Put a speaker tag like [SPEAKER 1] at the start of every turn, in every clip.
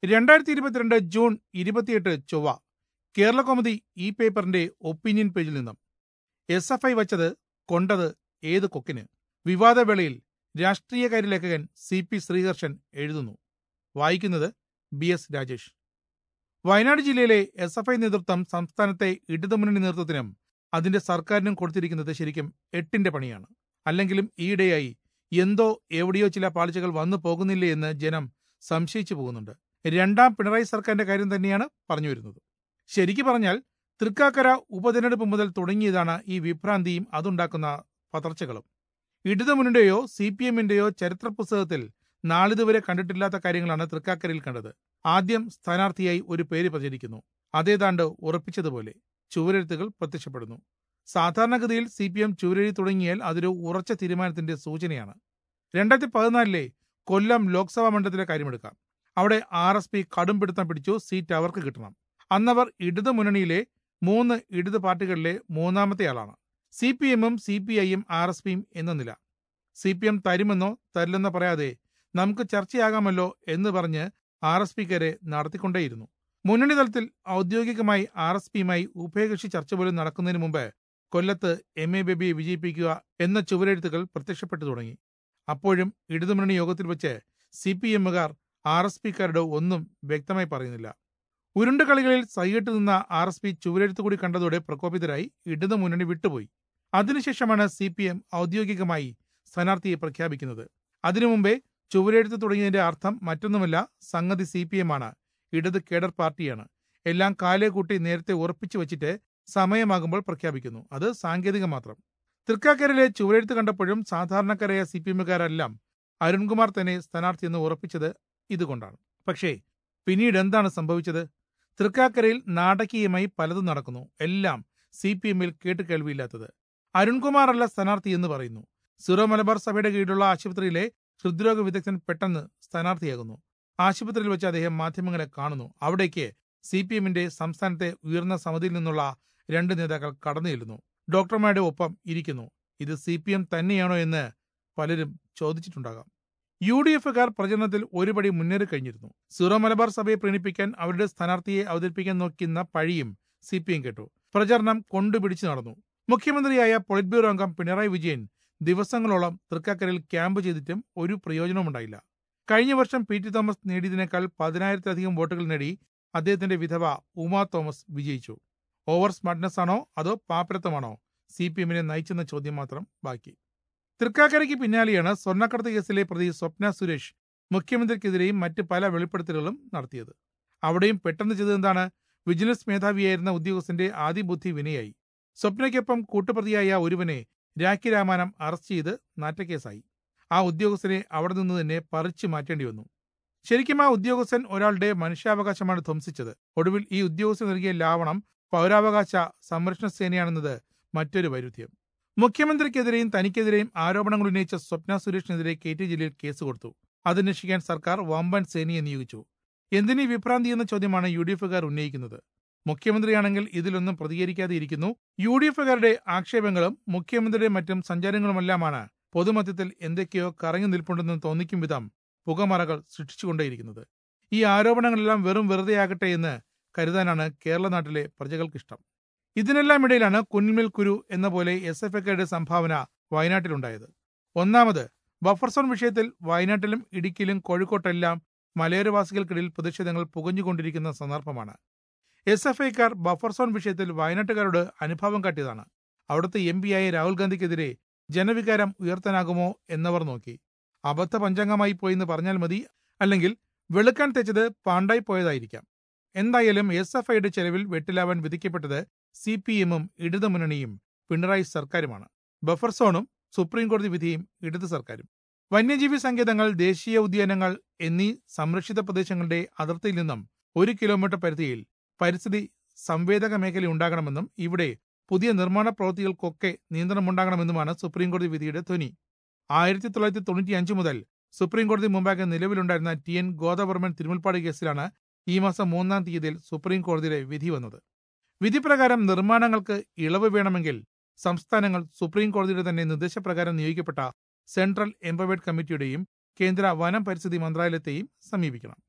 [SPEAKER 1] രണ്ടായിരത്തി ഇരുപത്തിരണ്ട് ജൂൺ ഇരുപത്തിയെട്ട് ചൊവ്വ കേരള കോമതി ഈ പേപ്പറിന്റെ ഒപ്പീനിയൻ പേജിൽ നിന്നും എസ് എഫ് ഐ വച്ചത് കൊണ്ടത് ഏത് കൊക്കിന് വിവാദവേളയിൽ രാഷ്ട്രീയകാര്യ ലേഖകൻ സി പി ശ്രീഹർഷൻ എഴുതുന്നു വായിക്കുന്നത് ബി എസ് രാജേഷ് വയനാട് ജില്ലയിലെ എസ് എഫ് ഐ നേതൃത്വം സംസ്ഥാനത്തെ ഇടതുമുന്നണി നേതൃത്വത്തിനും അതിന്റെ സർക്കാരിനും കൊടുത്തിരിക്കുന്നത് ശരിക്കും എട്ടിന്റെ പണിയാണ് അല്ലെങ്കിലും ഈയിടെയായി എന്തോ എവിടെയോ ചില പാളിച്ചകൾ വന്നു പോകുന്നില്ലേ എന്ന് ജനം സംശയിച്ചു പോകുന്നുണ്ട് രണ്ടാം പിണറായി സർക്കാരിന്റെ കാര്യം തന്നെയാണ് പറഞ്ഞു വരുന്നത് ശരിക്കു പറഞ്ഞാൽ തൃക്കാക്കര ഉപതെരഞ്ഞെടുപ്പ് മുതൽ തുടങ്ങിയതാണ് ഈ വിഭ്രാന്തിയും അതുണ്ടാക്കുന്ന പതർച്ചകളും ഇടതുമുന്നണിയുടെയോ സി പി എമ്മിന്റെയോ ചരിത്ര പുസ്തകത്തിൽ നാളിതുവരെ കണ്ടിട്ടില്ലാത്ത കാര്യങ്ങളാണ് തൃക്കാക്കരയിൽ കണ്ടത് ആദ്യം സ്ഥാനാർത്ഥിയായി ഒരു പേര് പ്രചരിക്കുന്നു അതേതാണ്ട് ഉറപ്പിച്ചതുപോലെ ചുവരെഴുത്തുകൾ പ്രത്യക്ഷപ്പെടുന്നു സാധാരണഗതിയിൽ സി പി എം ചുവരെഴി തുടങ്ങിയാൽ അതൊരു ഉറച്ച തീരുമാനത്തിന്റെ സൂചനയാണ് രണ്ടായിരത്തി പതിനാലിലെ കൊല്ലം ലോക്സഭാ മണ്ഡലത്തിലെ കാര്യമെടുക്കാം അവിടെ ആർ എസ് പി കടുംപിടുത്തം പിടിച്ചു സീറ്റ് അവർക്ക് കിട്ടണം അന്നവർ ഇടതു മുന്നണിയിലെ മൂന്ന് ഇടതു പാർട്ടികളിലെ മൂന്നാമത്തെ ആളാണ് സി പി എമ്മും സി പി ഐയും ആർ എസ് പിയും എന്ന നില സി പി എം തരുമെന്നോ തരില്ലെന്നോ പറയാതെ നമുക്ക് ചർച്ചയാകാമല്ലോ എന്ന് പറഞ്ഞ് ആർ എസ് പിക്കാരെ നടത്തിക്കൊണ്ടേയിരുന്നു മുന്നണി തലത്തിൽ ഔദ്യോഗികമായി ആർ എസ് പിയുമായി ഉഭയകക്ഷി ചർച്ച പോലും നടക്കുന്നതിന് മുമ്പ് കൊല്ലത്ത് എം എ ബേബിയെ വിജയിപ്പിക്കുക എന്ന ചുവരെഴുത്തുകൾ പ്രത്യക്ഷപ്പെട്ടു തുടങ്ങി അപ്പോഴും ഇടതുമുന്നണി യോഗത്തിൽ വെച്ച് സി പി എമ്മുകാർ ആർ എസ് പിക്കാരുടെ ഒന്നും വ്യക്തമായി പറയുന്നില്ല ഉരുണ്ട കളികളിൽ സൈകിട്ട് നിന്ന ആർ എസ് പി ചുവരെഴുത്ത് കൂടി കണ്ടതോടെ പ്രകോപിതരായി ഇടതു മുന്നണി വിട്ടുപോയി അതിനുശേഷമാണ് സി പി എം ഔദ്യോഗികമായി സ്ഥാനാർത്ഥിയെ പ്രഖ്യാപിക്കുന്നത് അതിനു മുമ്പേ ചുവരെഴുത്ത് തുടങ്ങിയതിന്റെ അർത്ഥം മറ്റൊന്നുമല്ല സംഗതി സി പി എം ആണ് ഇടത് കേഡർ പാർട്ടിയാണ് എല്ലാം കാലേ കൂട്ടി നേരത്തെ ഉറപ്പിച്ചു വച്ചിട്ട് സമയമാകുമ്പോൾ പ്രഖ്യാപിക്കുന്നു അത് സാങ്കേതിക മാത്രം തൃക്കാക്കരയിലെ ചുവരെഴുത്ത് കണ്ടപ്പോഴും സാധാരണക്കാരായ സി പി എമ്മുകാരെല്ലാം അരുൺകുമാർ തന്നെ സ്ഥാനാർത്ഥിയെന്ന് ഉറപ്പിച്ചത് ഇതുകൊണ്ടാണ് പക്ഷേ പിന്നീട് എന്താണ് സംഭവിച്ചത് തൃക്കാക്കരയിൽ നാടകീയമായി പലതും നടക്കുന്നു എല്ലാം സി പി എമ്മിൽ കേട്ടുകേൾവിയില്ലാത്തത് അരുൺകുമാർ അല്ല സ്ഥാനാർത്ഥി എന്ന് പറയുന്നു സിറോ മലബാർ സഭയുടെ കീഴിലുള്ള ആശുപത്രിയിലെ ഹൃദ്രോഗ വിദഗ്ധൻ പെട്ടെന്ന് സ്ഥാനാർത്ഥിയാകുന്നു ആശുപത്രിയിൽ വെച്ച് അദ്ദേഹം മാധ്യമങ്ങളെ കാണുന്നു അവിടേക്ക് സി പി എമ്മിന്റെ സംസ്ഥാനത്തെ ഉയർന്ന സമിതിയിൽ നിന്നുള്ള രണ്ട് നേതാക്കൾ കടന്നു ചെല്ലുന്നു ഡോക്ടർമാരുടെ ഒപ്പം ഇരിക്കുന്നു ഇത് സി പി എം തന്നെയാണോ എന്ന് പലരും ചോദിച്ചിട്ടുണ്ടാകാം യു ഡി എഫുകാർ പ്രചരണത്തിൽ ഒരുപടി മുന്നേറി കഴിഞ്ഞിരുന്നു സിറോ മലബാർ സഭയെ പ്രീണിപ്പിക്കാൻ അവരുടെ സ്ഥാനാർത്ഥിയെ അവതരിപ്പിക്കാൻ നോക്കുന്ന പഴിയും സി പി എം കേട്ടു പ്രചരണം കൊണ്ടുപിടിച്ചു നടന്നു മുഖ്യമന്ത്രിയായ പൊളിറ്റ് ബ്യൂറോ അംഗം പിണറായി വിജയൻ ദിവസങ്ങളോളം തൃക്കാക്കരയിൽ ക്യാമ്പ് ചെയ്തിട്ടും ഒരു പ്രയോജനവുമുണ്ടായില്ല കഴിഞ്ഞ വർഷം പി ടി തോമസ് നേടിയതിനേക്കാൾ പതിനായിരത്തിലധികം വോട്ടുകൾ നേടി അദ്ദേഹത്തിന്റെ വിധവ ഉമാ തോമസ് വിജയിച്ചു ഓവർ സ്മാർട്ട്നെസ് ആണോ അതോ പാപ്പരത്വമാണോ സി പി എമ്മിനെ നയിച്ചെന്ന ചോദ്യം മാത്രം ബാക്കി തൃക്കാക്കരയ്ക്ക് പിന്നാലെയാണ് സ്വർണ്ണക്കടത്ത് കേസിലെ പ്രതി സ്വപ്ന സുരേഷ് മുഖ്യമന്ത്രിക്കെതിരെയും മറ്റ് പല വെളിപ്പെടുത്തലുകളും നടത്തിയത് അവിടെയും പെട്ടെന്ന് ചെയ്തതെന്താണ് വിജിലൻസ് മേധാവിയായിരുന്ന ഉദ്യോഗസ്ഥന്റെ ആദിബുദ്ധി വിനയായി സ്വപ്നയ്ക്കൊപ്പം കൂട്ടുപ്രതിയായ ഒരുവനെ രാഖി രാമാനം അറസ്റ്റ് ചെയ്ത് നാറ്റക്കേസായി ആ ഉദ്യോഗസ്ഥനെ അവിടെ നിന്ന് തന്നെ പറിച്ചു മാറ്റേണ്ടി വന്നു ശരിക്കും ആ ഉദ്യോഗസ്ഥൻ ഒരാളുടെ മനുഷ്യാവകാശമാണ് ധ്വംസിച്ചത് ഒടുവിൽ ഈ ഉദ്യോഗസ്ഥൻ നൽകിയ ലാവണം പൗരാവകാശ സംരക്ഷണ സേനയാണെന്നത് മറ്റൊരു വൈരുദ്ധ്യം മുഖ്യമന്ത്രിക്കെതിരെയും തനിക്കെതിരെയും ആരോപണങ്ങൾ ഉന്നയിച്ച സ്വപ്ന സുരേഷിനെതിരെ കെ ടി ജലീൽ കേസ് കൊടുത്തു അതന്വേഷിക്കാൻ സർക്കാർ വമ്പൻ സേനയെ നിയോഗിച്ചു എന്തിനീ വിഭ്രാന്തി എന്ന ചോദ്യമാണ് യു ഡി എഫുകാർ ഉന്നയിക്കുന്നത് മുഖ്യമന്ത്രിയാണെങ്കിൽ ഇതിലൊന്നും പ്രതികരിക്കാതെ ഇരിക്കുന്നു യു ഡി എഫുകാരുടെ ആക്ഷേപങ്ങളും മുഖ്യമന്ത്രിയുടെ മറ്റും സഞ്ചാരങ്ങളുമെല്ലാമാണ് പൊതുമധ്യത്തിൽ എന്തൊക്കെയോ കറങ്ങി നിൽപ്പുണ്ടെന്ന് തോന്നിക്കും വിധം പുകമറകൾ സൃഷ്ടിച്ചുകൊണ്ടേയിരിക്കുന്നത് ഈ ആരോപണങ്ങളെല്ലാം വെറും വെറുതെയാകട്ടെ എന്ന് കരുതാനാണ് കേരള നാട്ടിലെ പ്രജകൾക്കിഷ്ടം ഇതിനെല്ലാം ഇടയിലാണ് കുന്നിന്മേൽ കുരു എന്ന പോലെ എസ് എഫ് എക്കാരുടെ സംഭാവന വയനാട്ടിലുണ്ടായത് ഒന്നാമത് ബഫർ സോൺ വിഷയത്തിൽ വയനാട്ടിലും ഇടുക്കിയിലും കോഴിക്കോട്ടെല്ലാം മലയോരവാസികൾക്കിടയിൽ പ്രതിഷേധങ്ങൾ പുകഞ്ഞുകൊണ്ടിരിക്കുന്ന സന്ദർഭമാണ് എസ് എഫ് ഐക്കാർ ബഫർ സോൺ വിഷയത്തിൽ വയനാട്ടുകാരോട് അനുഭാവം കാട്ടിയതാണ് അവിടുത്തെ എം പിയായ രാഹുൽ ഗാന്ധിക്കെതിരെ ജനവികാരം ഉയർത്താനാകുമോ എന്നവർ നോക്കി അബദ്ധ പഞ്ചാംഗമായി പോയെന്ന് പറഞ്ഞാൽ മതി അല്ലെങ്കിൽ വെളുക്കാൻ തെച്ചത് പാണ്ടായി പോയതായിരിക്കാം എന്തായാലും എസ് എഫ് ഐയുടെ ചെലവിൽ വെട്ടിലാവാൻ വിധിക്കപ്പെട്ടത് സി പി എമ്മും ഇടതുമുന്നണിയും പിണറായി സർക്കാരുമാണ് ബഫർ സോണും സുപ്രീം കോടതി വിധിയും ഇടത് സർക്കാരും വന്യജീവി സങ്കേതങ്ങൾ ദേശീയ ഉദ്യാനങ്ങൾ എന്നീ സംരക്ഷിത പ്രദേശങ്ങളുടെ അതിർത്തിയിൽ നിന്നും ഒരു കിലോമീറ്റർ പരിധിയിൽ പരിസ്ഥിതി സംവേദക മേഖല ഉണ്ടാകണമെന്നും ഇവിടെ പുതിയ നിർമ്മാണ പ്രവൃത്തികൾക്കൊക്കെ നിയന്ത്രണമുണ്ടാകണമെന്നുമാണ് സുപ്രീം കോടതി വിധിയുടെ ധ്വനി ആയിരത്തി തൊള്ളായിരത്തി തൊണ്ണൂറ്റി അഞ്ച് മുതൽ സുപ്രീം കോടതി മുമ്പാകെ നിലവിലുണ്ടായിരുന്ന ടി എൻ ഗോദവർമ്മൻ തിരുമുൽപ്പാട് കേസിലാണ് ഈ മാസം മൂന്നാം തീയതിയിൽ സുപ്രീം കോടതിയുടെ വിധി വന്നത് വിധിപ്രകാരം നിർമ്മാണങ്ങൾക്ക് ഇളവ് വേണമെങ്കിൽ സംസ്ഥാനങ്ങൾ സുപ്രീം കോടതിയുടെ തന്നെ നിർദ്ദേശപ്രകാരം നിയോഗിക്കപ്പെട്ട സെൻട്രൽ എംപവേർഡ് കമ്മിറ്റിയുടെയും കേന്ദ്ര വനം പരിസ്ഥിതി മന്ത്രാലയത്തെയും സമീപിക്കണം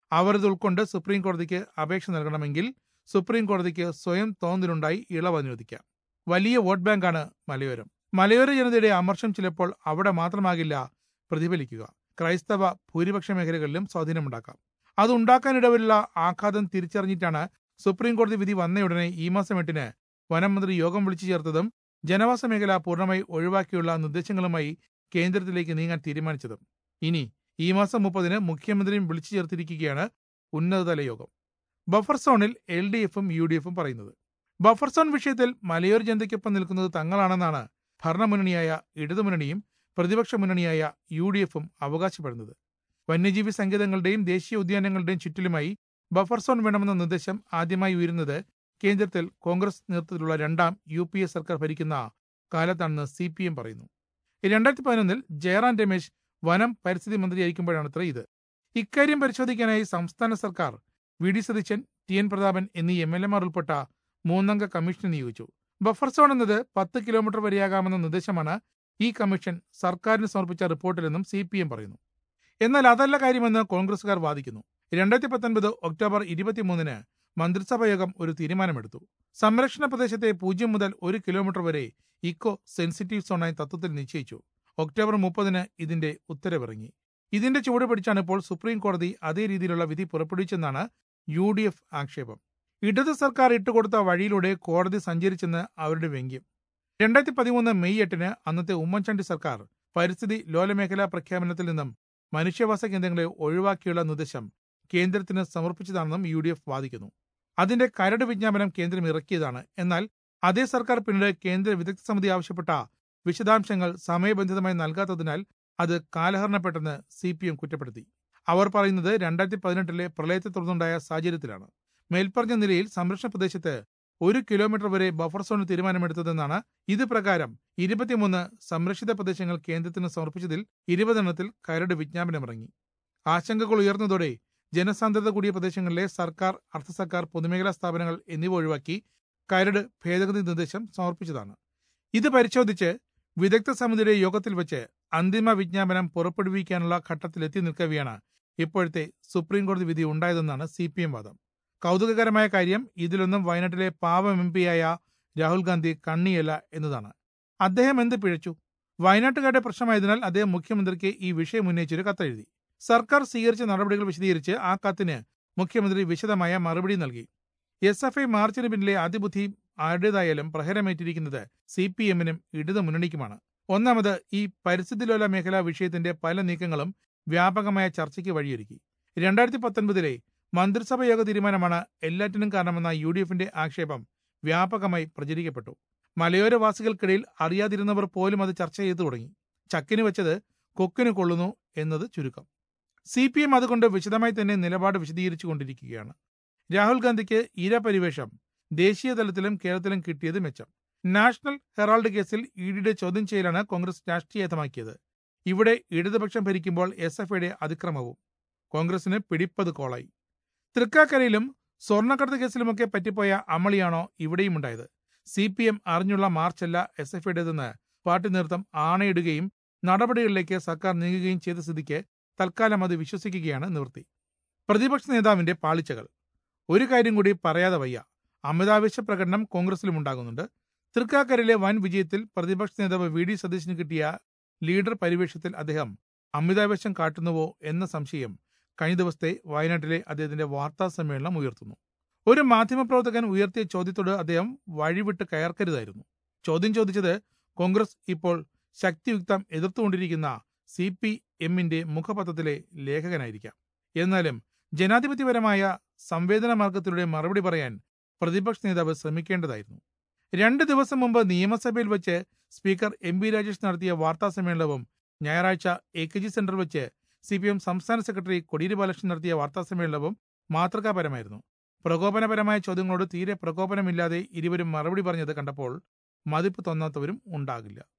[SPEAKER 1] അവർ ഇത് ഉൾക്കൊണ്ട് സുപ്രീം കോടതിക്ക് അപേക്ഷ നൽകണമെങ്കിൽ സുപ്രീം കോടതിക്ക് സ്വയം തോന്നലുണ്ടായി ഇളവ് അനുവദിക്കാം വലിയ വോട്ട് ബാങ്കാണ് മലയോരം മലയോര ജനതയുടെ അമർഷം ചിലപ്പോൾ അവിടെ മാത്രമാകില്ല പ്രതിഫലിക്കുക ക്രൈസ്തവ ഭൂരിപക്ഷ മേഖലകളിലും സ്വാധീനമുണ്ടാക്കാം അത് ഉണ്ടാക്കാനിടവരുള്ള ആഘാതം തിരിച്ചറിഞ്ഞിട്ടാണ് സുപ്രീം കോടതി വിധി വന്നയുടനെ ഈ മാസം എട്ടിന് വനം മന്ത്രി യോഗം വിളിച്ചു ചേർത്തതും ജനവാസ മേഖല പൂർണ്ണമായി ഒഴിവാക്കിയുള്ള നിർദ്ദേശങ്ങളുമായി കേന്ദ്രത്തിലേക്ക് നീങ്ങാൻ തീരുമാനിച്ചതും ഇനി ഈ മാസം മുപ്പതിന് മുഖ്യമന്ത്രിയും വിളിച്ചു ചേർത്തിരിക്കുകയാണ് ഉന്നതതല യോഗം ബഫർ സോണിൽ എൽ ഡി എഫും യു ഡി എഫും പറയുന്നത് ബഫർ സോൺ വിഷയത്തിൽ മലയോര ജനതയ്ക്കൊപ്പം നിൽക്കുന്നത് തങ്ങളാണെന്നാണ് ഭരണമുന്നണിയായ ഇടതുമുന്നണിയും പ്രതിപക്ഷ മുന്നണിയായ യു ഡി എഫും അവകാശപ്പെടുന്നത് വന്യജീവി സങ്കേതങ്ങളുടെയും ദേശീയ ഉദ്യാനങ്ങളുടെയും ചുറ്റിലുമായി ബഫർ സോൺ വേണമെന്ന നിർദ്ദേശം ആദ്യമായി ഉയരുന്നത് കേന്ദ്രത്തിൽ കോൺഗ്രസ് നേതൃത്വത്തിലുള്ള രണ്ടാം യു പി എ സർക്കാർ ഭരിക്കുന്ന കാലത്താണെന്ന് സി പി എം പറയുന്നു രണ്ടായിരത്തി പതിനൊന്നിൽ ജയറാം രമേശ് വനം പരിസ്ഥിതി മന്ത്രിയായിരിക്കുമ്പോഴാണത്ര ഇത് ഇക്കാര്യം പരിശോധിക്കാനായി സംസ്ഥാന സർക്കാർ V D Satheesan T N Prathapan എന്നീ എം എൽ എമാർ ഉൾപ്പെട്ട മൂന്നംഗ കമ്മീഷനെ നിയോഗിച്ചു ബഫർ സോൺ എന്നത് പത്ത് കിലോമീറ്റർ വരെയാകാമെന്ന നിർദ്ദേശമാണ് ഈ കമ്മീഷൻ സർക്കാരിന് സമർപ്പിച്ച റിപ്പോർട്ടിലെന്നും സി പി എം പറയുന്നു എന്നാൽ അതല്ല കാര്യമെന്ന് കോൺഗ്രസുകാർ വാദിക്കുന്നു രണ്ടായിരത്തി പത്തൊൻപത് ഒക്ടോബർ ഇരുപത്തിമൂന്നിന് മന്ത്രിസഭാ യോഗം ഒരു തീരുമാനമെടുത്തു സംരക്ഷണ പ്രദേശത്തെ പൂജ്യം മുതൽ ഒരു കിലോമീറ്റർ വരെ ഇക്കോ സെൻസിറ്റീവ് സോണായി തത്വത്തിൽ നിശ്ചയിച്ചു ഒക്ടോബർ മുപ്പതിന് ഇതിന്റെ ഉത്തരവിറങ്ങി ഇതിന്റെ ചുവട് പിടിച്ചാണ് ഇപ്പോൾ സുപ്രീം കോടതി അതേ രീതിയിലുള്ള വിധി പുറപ്പെടുവിച്ചെന്നാണ് യു ഡി എഫ് ആക്ഷേപം ഇടത് സർക്കാർ ഇട്ടുകൊടുത്ത വഴിയിലൂടെ കോടതി സഞ്ചരിച്ചെന്ന് അവരുടെ വ്യംഗ്യം രണ്ടായിരത്തി പതിമൂന്ന് മെയ് എട്ടിന് അന്നത്തെ ഉമ്മൻചാണ്ടി സർക്കാർ പരിസ്ഥിതി ലോലമേഖലാ പ്രഖ്യാപനത്തിൽ നിന്നും മനുഷ്യവാസ കേന്ദ്രങ്ങളെ ഒഴിവാക്കിയുള്ള നിർദ്ദേശം കേന്ദ്രത്തിന് സമർപ്പിച്ചതാണെന്നും യു ഡി എഫ് വാദിക്കുന്നു അതിന്റെ കരട് വിജ്ഞാപനം കേന്ദ്രം ഇറക്കിയതാണ് എന്നാൽ അതേ സർക്കാർ പിന്നീട് കേന്ദ്ര വിദഗ്ധ സമിതി ആവശ്യപ്പെട്ട വിശദാംശങ്ങൾ സമയബന്ധിതമായി നൽകാത്തതിനാൽ അത് കാലഹരണപ്പെട്ടെന്ന് സി പി എം കുറ്റപ്പെടുത്തി അവർ പറയുന്നത് രണ്ടായിരത്തി പതിനെട്ടിലെ പ്രളയത്തെ തുടർന്നുണ്ടായ സാഹചര്യത്തിലാണ് മേൽപ്പറഞ്ഞ നിലയിൽ സംരക്ഷണ പ്രദേശത്ത് ഒരു കിലോമീറ്റർ വരെ ബഫർ സോൺ തീരുമാനമെടുത്തതെന്നാണ് ഇത് പ്രകാരം ഇരുപത്തിമൂന്ന് സംരക്ഷിത പ്രദേശങ്ങൾ കേന്ദ്രത്തിന് സമർപ്പിച്ചതിൽ ഇരുപതെണ്ണത്തിൽ കരട് വിജ്ഞാപനമിറങ്ങി ആശങ്കകൾ ഉയർന്നതോടെ ജനസാന്ദ്രത കൂടിയ പ്രദേശങ്ങളിലെ സർക്കാർ അർദ്ധ സർക്കാർ പൊതുമേഖലാ സ്ഥാപനങ്ങൾ എന്നിവ ഒഴിവാക്കി കരട് ഭേദഗതി നിർദ്ദേശം സമർപ്പിച്ചതാണ് ഇത് പരിശോധിച്ച് വിദഗ്ധ സമിതിയുടെ യോഗത്തിൽ വെച്ച് അന്തിമ വിജ്ഞാപനം പുറപ്പെടുവിക്കാനുള്ള ഘട്ടത്തിലെത്തി നിൽക്കവെയാണ് ഇപ്പോഴത്തെ സുപ്രീം കോടതി വിധി ഉണ്ടായതെന്നാണ് സി പി എം വാദം കൗതുകകരമായ കാര്യം ഇതിലൊന്നും വയനാട്ടിലെ പാവം എം പിയായ രാഹുൽ ഗാന്ധി കണ്ണിയല്ല എന്നതാണ് അദ്ദേഹം എന്ത് പിഴച്ചു വയനാട്ടുകാരുടെ പ്രശ്നമായതിനാൽ അദ്ദേഹം മുഖ്യമന്ത്രിക്ക് ഈ വിഷയം ഉന്നയിച്ചൊരു കത്തെഴുതി സർക്കാർ സ്വീകരിച്ച നടപടികൾ വിശദീകരിച്ച് ആ കത്തിന് മുഖ്യമന്ത്രി വിശദമായ മറുപടി നൽകി എസ് എഫ് ഐ മാർച്ചിന് പിന്നിലെ അതിബുദ്ധി ആരുടേതായാലും പ്രഹരമേറ്റിരിക്കുന്നത് സി പി എമ്മിനും ഇടതു മുന്നണിക്കുമാണ് ഒന്നാമത് ഈ പരിസ്ഥിതിലോല മേഖലാ വിഷയത്തിന്റെ പല നീക്കങ്ങളും വ്യാപകമായ ചർച്ചയ്ക്ക് വഴിയൊരുക്കി രണ്ടായിരത്തി പത്തൊൻപതിലെ മന്ത്രിസഭ യോഗ തീരുമാനമാണ് എല്ലാറ്റിനും കാരണമെന്ന യു ഡി എഫിന്റെ ആക്ഷേപം വ്യാപകമായി പ്രചരിക്കപ്പെട്ടു മലയോരവാസികൾക്കിടയിൽ അറിയാതിരുന്നവർ പോലും അത് ചർച്ച ചെയ്തു തുടങ്ങി ചക്കിന് വെച്ചത് കൊക്കിന് കൊള്ളുന്നു എന്നത് ചുരുക്കം സി പി എം അതുകൊണ്ട് വിശദമായി തന്നെ നിലപാട് വിശദീകരിച്ചു കൊണ്ടിരിക്കുകയാണ് രാഹുൽ ഗാന്ധിക്ക് ഇരപരിവേഷം ദേശീയ തലത്തിലും കേരളത്തിലും കിട്ടിയത് മെച്ചം നാഷണൽ ഹെറാൾഡ് കേസിൽ ഇ ഡിയുടെ ചോദ്യം ചെയ്യലാണ് കോൺഗ്രസ് രാഷ്ട്രീയതമാക്കിയത് ഇവിടെ ഇടതുപക്ഷം ഭരിക്കുമ്പോൾ എസ് എഫ് ഐയുടെ അതിക്രമവും കോൺഗ്രസിന് പിടിപ്പത് കോളായി തൃക്കാക്കരയിലും സ്വർണ്ണക്കടത്ത് കേസിലുമൊക്കെ പറ്റിപ്പോയ അമളിയാണോ ഇവിടെയും ഉണ്ടായത് സി പി എം അറിഞ്ഞുള്ള മാർച്ചല്ല എസ് എഫ് ഐയുടേതെന്ന് പാർട്ടി നേതൃത്വം ആണയിടുകയും നടപടികളിലേക്ക് സർക്കാർ നീങ്ങുകയും ചെയ്ത സ്ഥിതിക്ക് തൽക്കാലം അത് വിശ്വസിക്കുകയാണ് നിവൃത്തി പ്രതിപക്ഷ നേതാവിന്റെ പാളിച്ചകൾ ഒരു കാര്യം കൂടി പറയാതെ വയ്യ അമിതാവേശ പ്രകടനം കോൺഗ്രസിലും ഉണ്ടാകുന്നുണ്ട് തൃക്കാക്കരയിലെ വൻ വിജയത്തിൽ പ്രതിപക്ഷ നേതാവ് വി ഡി സതീശന് കിട്ടിയ ലീഡർ പരിവേഷത്തിൽ അദ്ദേഹം അമിതാവേശം കാട്ടുന്നുവോ എന്ന സംശയം കഴിഞ്ഞ ദിവസത്തെ വയനാട്ടിലെ അദ്ദേഹത്തിന്റെ വാർത്താ സമ്മേളനം ഉയർത്തുന്നു ഒരു മാധ്യമപ്രവർത്തകൻ ഉയർത്തിയ ചോദ്യത്തോട് അദ്ദേഹം വഴിവിട്ട് കയർക്കരുതായിരുന്നു ചോദ്യം ചോദിച്ചത് കോൺഗ്രസ് ഇപ്പോൾ ശക്തിയുക്തം എതിർത്തുകൊണ്ടിരിക്കുന്ന സി പി എമ്മിന്റെ മുഖപത്രത്തിലെ ലേഖകനായിരിക്കാം എന്നാലും ജനാധിപത്യപരമായ സംവേദന മാർഗത്തിലൂടെ മറുപടി പറയാൻ പ്രതിപക്ഷ നേതാവ് ശ്രമിക്കേണ്ടതായിരുന്നു രണ്ട് ദിവസം മുമ്പ് നിയമസഭയിൽ വെച്ച് സ്പീക്കർ എം പി രാജേഷ് നടത്തിയ വാർത്താ സമ്മേളനവും ഞായറാഴ്ച എ കെ ജി സെന്ററിൽ വെച്ച് സി പി എം സംസ്ഥാന സെക്രട്ടറി കൊടിയേരി ബാലകൃഷ്ണൻ നടത്തിയ വാർത്താ സമ്മേളനവും മാതൃകാപരമായിരുന്നു പ്രകോപനപരമായ ചോദ്യങ്ങളോട് തീരെ പ്രകോപനമില്ലാതെ ഇരുവരും മറുപടി പറഞ്ഞത് കണ്ടപ്പോൾ മതിപ്പ് തോന്നാത്തവരും ഉണ്ടാകില്ല